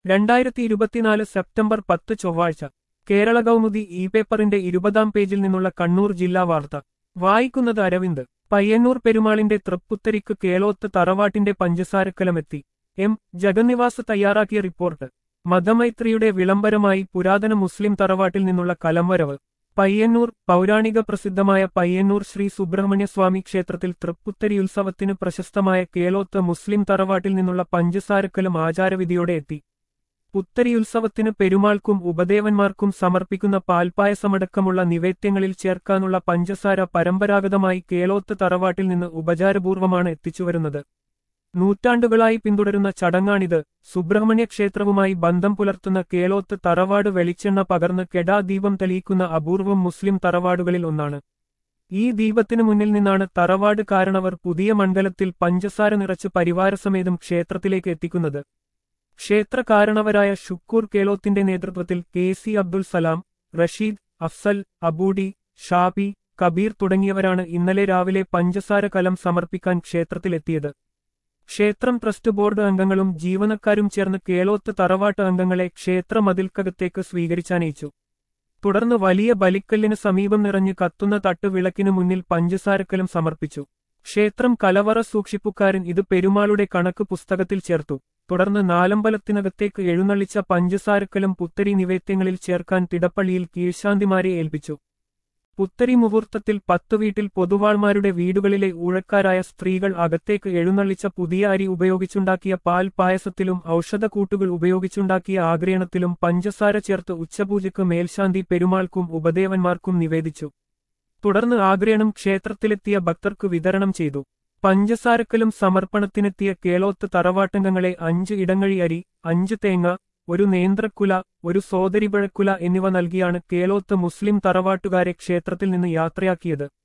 രണ്ടായിരത്തി ഇരുപത്തിനാല് സെപ്റ്റംബർ പത്ത് ചൊവ്വാഴ്ച കേരള കൗമുദി ഇ പേപ്പറിന്റെ ഇരുപതാം പേജിൽ നിന്നുള്ള കണ്ണൂർ ജില്ലാ വാർത്ത വായിക്കുന്നത് അരവിന്ദ് പയ്യന്നൂർ പെരുമാളിന്റെ തൃപ്പുത്തരിക്ക് കേളോത്ത് തറവാട്ടിന്റെ പഞ്ചസാരക്കലമെത്തി എം ജഗന്നിവാസ് തയ്യാറാക്കിയ റിപ്പോർട്ട് മതമൈത്രിയുടെ വിളംബരമായി പുരാതന മുസ്ലിം തറവാട്ടിൽ നിന്നുള്ള കലംവരവ് പയ്യന്നൂർ പൗരാണിക പ്രസിദ്ധമായ പയ്യന്നൂർ ശ്രീ സുബ്രഹ്മണ്യസ്വാമി ക്ഷേത്രത്തിൽ തൃപ്പുത്തരി ഉത്സവത്തിന് പ്രശസ്തമായ കേളോത്ത് മുസ്ലിം തറവാട്ടിൽ നിന്നുള്ള പഞ്ചസാരക്കലം ആചാരവിധിയോടെ എത്തി പുത്തരി ഉത്സവത്തിന് പെരുമാൾക്കും ഉപദേവന്മാർക്കും സമർപ്പിക്കുന്ന പാൽപ്പായസമടക്കമുള്ള നിവേദ്യങ്ങളിൽ ചേർക്കാനുള്ള പഞ്ചസാര പരമ്പരാഗതമായി കേളോത്ത് തറവാട്ടിൽ നിന്ന് ഉപചാരപൂർവമാണ് എത്തിച്ചുവരുന്നത് നൂറ്റാണ്ടുകളായി പിന്തുടരുന്ന ചടങ്ങാണിത് സുബ്രഹ്മണ്യ ക്ഷേത്രവുമായി ബന്ധം പുലർത്തുന്ന കേളോത്ത് തറവാട് വെളിച്ചെണ്ണ പകർന്ന് കെടാ ദീപം തെളിയിക്കുന്ന അപൂർവം മുസ്ലിം തറവാടുകളിൽ ഒന്നാണ് ഈ ദീപത്തിനു മുന്നിൽ നിന്നാണ് തറവാട് കാരണവർ പുതിയ മണ്ഡലത്തിൽ പഞ്ചസാര നിറച്ച് പരിവാരസമേതം ക്ഷേത്രത്തിലേക്ക് എത്തിക്കുന്നത് ക്ഷേത്ര കാരണവരായ ഷുക്കൂർ കേളോത്തിന്റെ നേതൃത്വത്തിൽ കെ സി അബ്ദുൽ സലാം റഷീദ് അഫ്സൽ അബൂഡി ഷാബി കബീർ തുടങ്ങിയവരാണ് ഇന്നലെ രാവിലെ പഞ്ചസാര കലം സമർപ്പിക്കാൻ ക്ഷേത്രത്തിലെത്തിയത് ക്ഷേത്രം ട്രസ്റ്റ് ബോർഡ് അംഗങ്ങളും ജീവനക്കാരും ചേർന്ന് കേളോത്ത് തറവാട്ട് അംഗങ്ങളെ ക്ഷേത്ര മതിൽക്കകത്തേക്ക് സ്വീകരിച്ചാനയിച്ചു തുടർന്ന് വലിയ ബലിക്കല്ലിന് സമീപം നിറഞ്ഞ് കത്തുന്ന തട്ടുവിളക്കിനു മുന്നിൽ പഞ്ചസാരക്കലം സമർപ്പിച്ചു ക്ഷേത്രം കലവറ സൂക്ഷിപ്പുകാരൻ ഇത് പെരുമാളുടെ കണക്ക് പുസ്തകത്തിൽ ചേർത്തു തുടർന്ന് നാലമ്പലത്തിനകത്തേക്ക് എഴുന്നള്ളിച്ച പഞ്ചസാരക്കലം പുത്തരി നിവേദ്യങ്ങളിൽ ചേർക്കാൻ തിടപ്പള്ളിയിൽ കീഴ്ശാന്തിമാരെ ഏൽപ്പിച്ചു പുത്തരി മുഹൂർത്തത്തിൽ പത്തു വീട്ടിൽ പൊതുവാൾമാരുടെ വീടുകളിലെ ഊഴക്കാരായ സ്ത്രീകൾ അകത്തേക്ക് എഴുന്നള്ളിച്ച പുതിയ അരി ഉപയോഗിച്ചുണ്ടാക്കിയ പാൽ പായസത്തിലും ഔഷധക്കൂട്ടുകൾ ഉപയോഗിച്ചുണ്ടാക്കിയ ആഗ്രഹണത്തിലും പഞ്ചസാര ചേർത്ത് ഉച്ചപൂജയ്ക്ക് മേൽശാന്തി പെരുമാൾക്കും ഉപദേവന്മാർക്കും നിവേദിച്ചു തുടർന്ന് ആഗ്രഹണം ക്ഷേത്രത്തിലെത്തിയ ഭക്തർക്ക് വിതരണം ചെയ്തു പഞ്ചസാരക്കലും സമർപ്പണത്തിനെത്തിയ കേളോത്ത് തറവാട്ടംഗങ്ങളെ അഞ്ച് ഇടങ്ങഴി അരി അഞ്ച് തേങ്ങ ഒരു നേന്ത്രക്കുല ഒരു സോദരിപഴക്കുല എന്നിവ നൽകിയാണ് കേളോത്ത് മുസ്ലിം തറവാട്ടുകാരെ ക്ഷേത്രത്തിൽ നിന്ന് യാത്രയാക്കിയത്